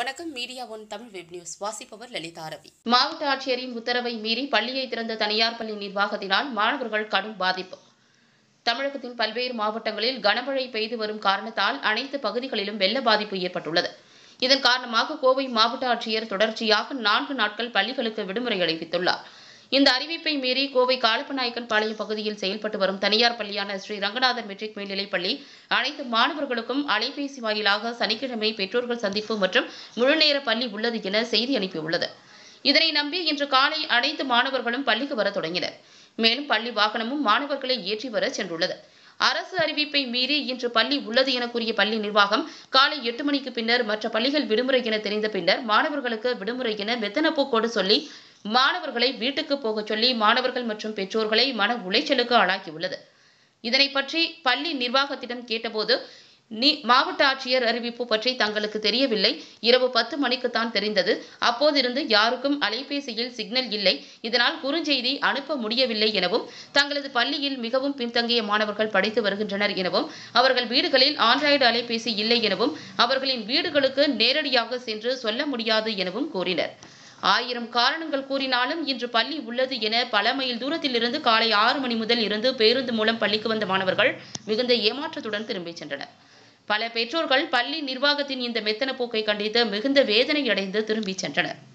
வணக்கம் media one Tamil web news வாசிப்பவர் லலிதா ரவி மாவட்ட ஆட்சியரின் உத்தரவை மீறி பள்ளியை திறந்த தனியார் பள்ளி நிர்வாகத்தினால் மாணவர்கள் கடும் பாதிப்பு தமிழகத்தின் பல்வேறு மாவட்டங்களில் கனமழை பெய்து வரும் காரணத்தால் அனைத்து பகுதிகளிலும் வெள்ள பாதிப்பு ஏற்பட்டுள்ளது இதன் காரணமாக கோவை மாவட்ட ஆட்சியர் தொடர்ச்சியாக நான்கு நாட்கள் பள்ளிகளுக்கு விடுமுறை அறிவித்துள்ளார் இந்த அறிவிப்பை மீறி கோவை காலப்பநாயக்கன் பாளையம் பகுதியில் செயல்பட்டு வரும் தனியார் பள்ளியான ஸ்ரீ ரங்கநாதர் மெட்ரிக் மேல்நிலைப் பள்ளி அனைத்து மாணவர்களுக்கும் அலைபேசி வாயிலாக சனிக்கிழமை பெற்றோர்கள் சந்திப்பு மற்றும் முழுநேர பள்ளி உள்ளது என செய்தி அனுப்பியுள்ளது இதனை நம்பி இன்று காலை அனைத்து மாணவர்களும் பள்ளிக்கு வர தொடங்கினர் மேலும் பள்ளி வாகனமும் மாணவர்களை ஏற்றி வர சென்றுள்ளது அரசு அறிவிப்பை மீறி இன்று பள்ளி உள்ளது என கூறிய பள்ளி நிர்வாகம் காலை எட்டு மணிக்கு பின்னர் மற்ற பள்ளிகள் விடுமுறை என தெரிந்த பின்னர் மாணவர்களுக்கு விடுமுறை என மெத்தன போக்கோடு சொல்லி மாணவர்களை வீட்டுக்கு போகச் சொல்லி மாணவர்கள் மற்றும் பெற்றோர்களை மன உளைச்சலுக்கு ஆளாக்கியுள்ளது இதனை பற்றி பள்ளி நிர்வாகத்திடம் கேட்டபோது நீ மாவட்ட ஆட்சியர் அறிவிப்பு பற்றி தங்களுக்கு தெரியவில்லை இரவு பத்து மணிக்குத்தான் தெரிந்தது அப்போதிருந்து யாருக்கும் அலைபேசியில் சிக்னல் இல்லை இதனால் குறுஞ்செய்தி அனுப்ப முடியவில்லை எனவும் தங்களது பள்ளியில் மிகவும் பின்தங்கிய மாணவர்கள் படித்து வருகின்றனர் எனவும் அவர்கள் வீடுகளில் ஆண்ட்ராய்டு அலைபேசி இல்லை எனவும் அவர்களின் வீடுகளுக்கு நேரடியாக சென்று சொல்ல முடியாது எனவும் கூறினர் ஆயிரம் காரணங்கள் கூறினாலும் இன்று பள்ளி உள்ளது என பல மைல் தூரத்திலிருந்து காலை ஆறு மணி முதல் இருந்து பேருந்து மூலம் பள்ளிக்கு வந்த மாணவர்கள் மிகுந்த ஏமாற்றத்துடன் திரும்பிச் சென்றனர் பல பெற்றோர்கள் பள்ளி நிர்வாகத்தின் இந்த மெத்தன போக்கை கண்டித்து மிகுந்த வேதனை அடைந்து திரும்பிச் சென்றனர்